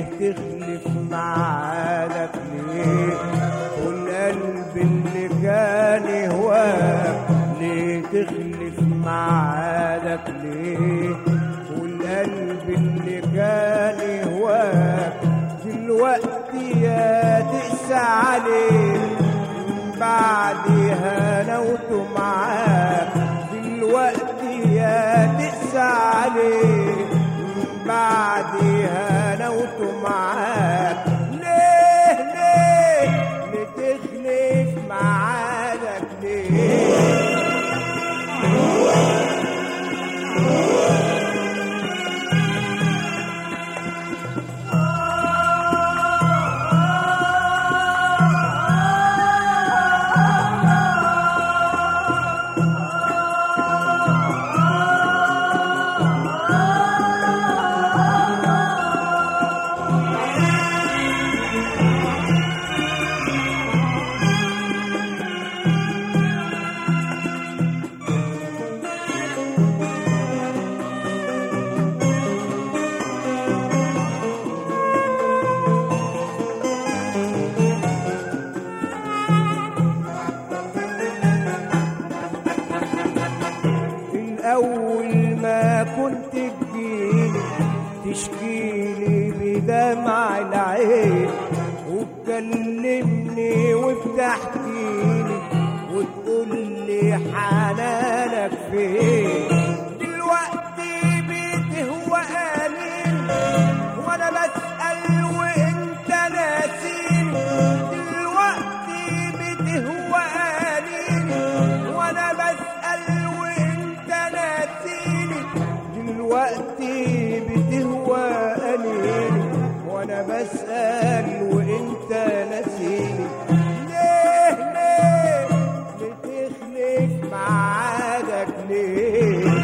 تخلف معادك ليه والقلب اللي كان يهواك ليه تخلف معادك ليه والقلب اللي كان يهواك دلوقتي يا تقسى عليه من بعدها نوت معاك دلوقتي يا تقسى عليه من بعدها نوت معاك ليه ليه بتخلف معادك ليه الأول ما كنت تجيلي تشكيلي بدمع العين وتكلمني وبتحكيلي وتقول لي حنانك فين دلوقتي بتهوى قليل وانا بسأل وانت ناسيني دلوقتي بتهوى قليل وانا بسأل وانت ناسيني دلوقتي بتهوى قليل وانا بسأل وانت ناسيني ليه ليه بتخلف معادك ليه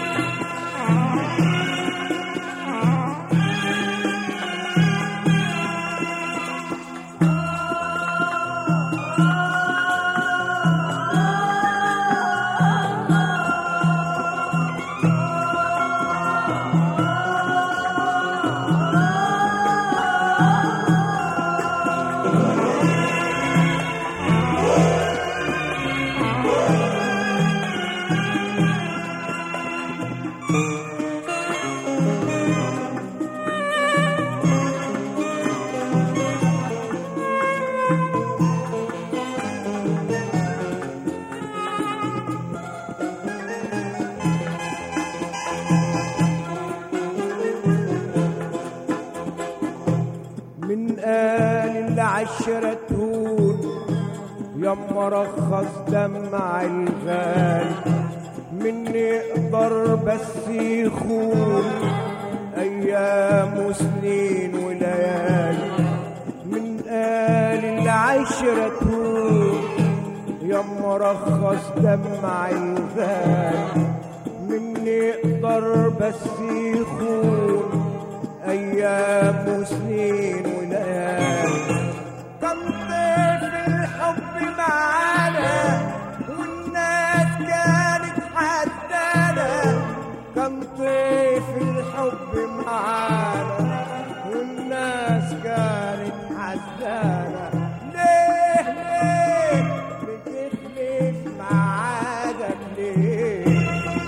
من قال العشرة تهون يما رخص دمع الغالي من يقدر بس يخون ايام وسنين وليالي من قال العشرة تهون يما رخص دمع الغالي من يقدر بس يخون ايام وسنين وليالي كم طيف الحب معانا والناس كانت حدانا كم طيف الحب معانا والناس كانت حدانا ليه ليه بتخلف معادك ليه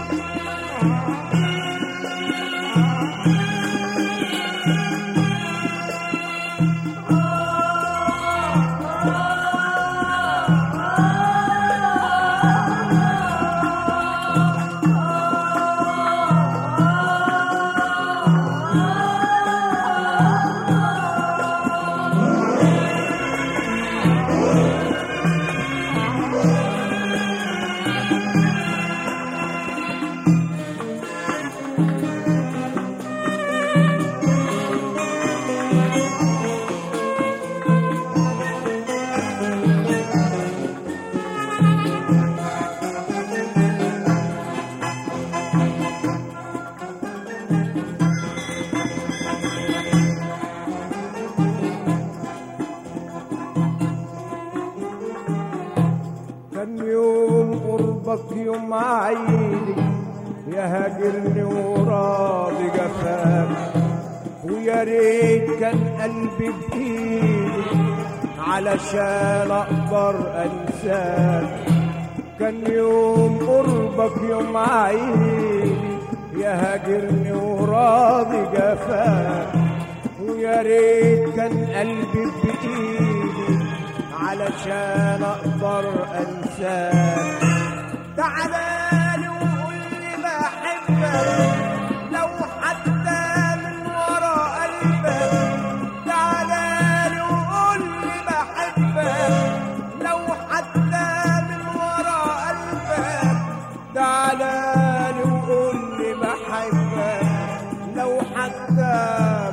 كان يوم قربك يوم عيدي يا هاجرني وراضي جفاك ويا ريت كان قلبي بإيدي علشان أقدر أنساك كان يوم قربك يوم عيني يا هاجرني وراضي جفاك ويا ريت كان قلبي بإيدي علشان أقدر أنساك تعالى لي وقول لي بحبك لو حتى من ورا قلبك تعالى لي وقول لي بحبك لو حتى من ورا قلبك تعالى لي وقول لي بحبك لو حتى